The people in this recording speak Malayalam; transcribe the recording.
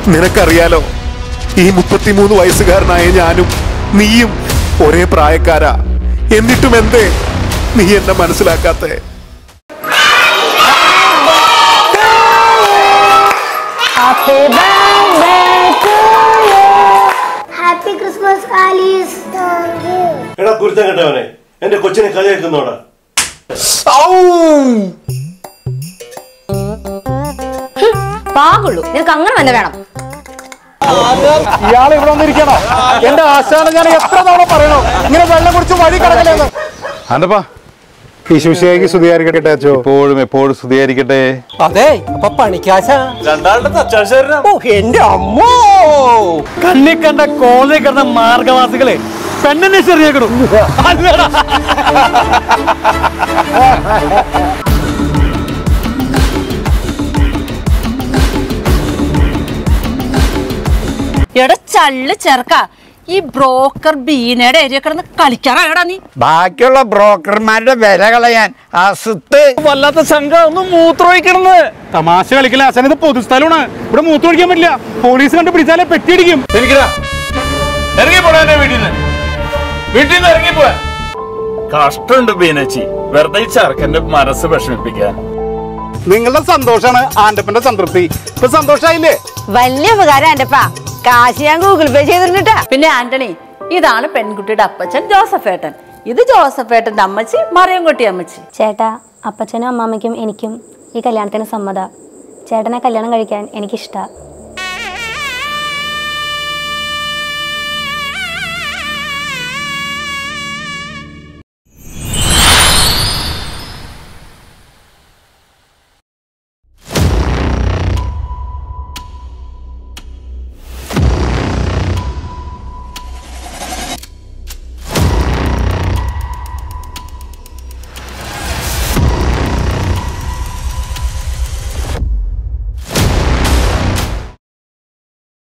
നിനക്കറിയാലോ ഈ മുപ്പത്തിമൂന്ന് വയസ്സുകാരനായ ഞാനും നീയും ഒരേ പ്രായക്കാരാ എന്നിട്ടും എന്തേ നീ എന്നെ മനസ്സിലാക്കാത്തേ Happy birthday to you. Happy Christmas Alice thank you എടാ കുരുത്തം കെട്ടവനെ എന്റെ കൊച്ചിനെ കളിയാക്കുന്നോടാ പാകുള്ളൂ നിനക്ക് അങ്ങനെ തന്നെ വേണം ഇയാൾ ഇവിടെ വന്നിരിക്കണോ എന്റെ ആശാന ഞാൻ എത്ര തവണ പറയണോ ഇങ്ങനെ വെള്ളം കുടിച്ച് വഴി കിടക്കലേന്ന് ആണ്ടപ്പാ ഈശോശിയായിക്ക് സ്തുതിയായിരിക്കട്ടെ അച്ചോ എപ്പോഴും എപ്പോഴും സ്തുതിയായിരിക്കട്ടെ അതെ അപ്പൊ പണിക്കാശ രണ്ടാളുടെ തച്ചാശേരനാ ഓ എന്റെ അമ്മോ കണ്ണി കണ്ട കോളേജ് കിടന്ന മാർഗവാസികളെ പെണ്ണിനെ ചെറിയക്കണം എടാ ചള്ള് ചെറുക്ക ഈ ബ്രോക്കർ ബീനയുടെ ഏരിയ കിടന്ന് കളിക്കാറായടാ നീ ബാക്കിയുള്ള ബ്രോക്കർമാരുടെ വില കളയാൻ അസുത്ത് വല്ലാത്ത സംഘം ഒന്ന് മൂത്രമൊഴിക്കണെന്ന് തമാശ കളിക്കില്ല ആശാന ഇത് പൊതുസ്ഥലമാണ് ഇവിടെ മൂത്രമൊഴിക്കാൻ പറ്റില്ല പോലീസ് കണ്ട് പിടിച്ചാലേ പെട്ടിയടിക്കും എനിക്കടാ ഇറങ്ങി പോടാ എന്റെ വീട്ടിൽ നിന്ന് വീട്ടിൽ നിന്ന് ഇറങ്ങി പോവാ കഷ്ടമുണ്ട് ബീനച്ചി വെറുതെ ഈ ചെറുക്കന്റെ മനസ്സ് വിഷമിപ്പിക്കാൻ നിങ്ങളുടെ സന്തോഷാണ് ആന്റപ്പന്റെ സംതൃപ്തി ഇപ്പൊ സന്തോഷായില്ലേ വലിയ ഉപകാരം എന്റെപ്പാ കാശ് ഞാൻ ഗൂഗിൾ പേ ചെയ്തിട്ടുണ്ടാ പിന്നെ ആന്റണി ഇതാണ് പെൺകുട്ടിയുടെ അപ്പച്ചൻ ജോസഫ് ഏട്ടൻ ഇത് ജോസഫ് ഏട്ടന്റെ അമ്മച്ചി മറിയംകുട്ടി അമ്മച്ചി ചേട്ടാ അപ്പച്ചനും അമ്മാമ്മയ്ക്കും എനിക്കും ഈ കല്യാണത്തിന് സമ്മത ചേട്ടനെ കല്യാണം കഴിക്കാൻ എനിക്കിഷ്ടമാണ്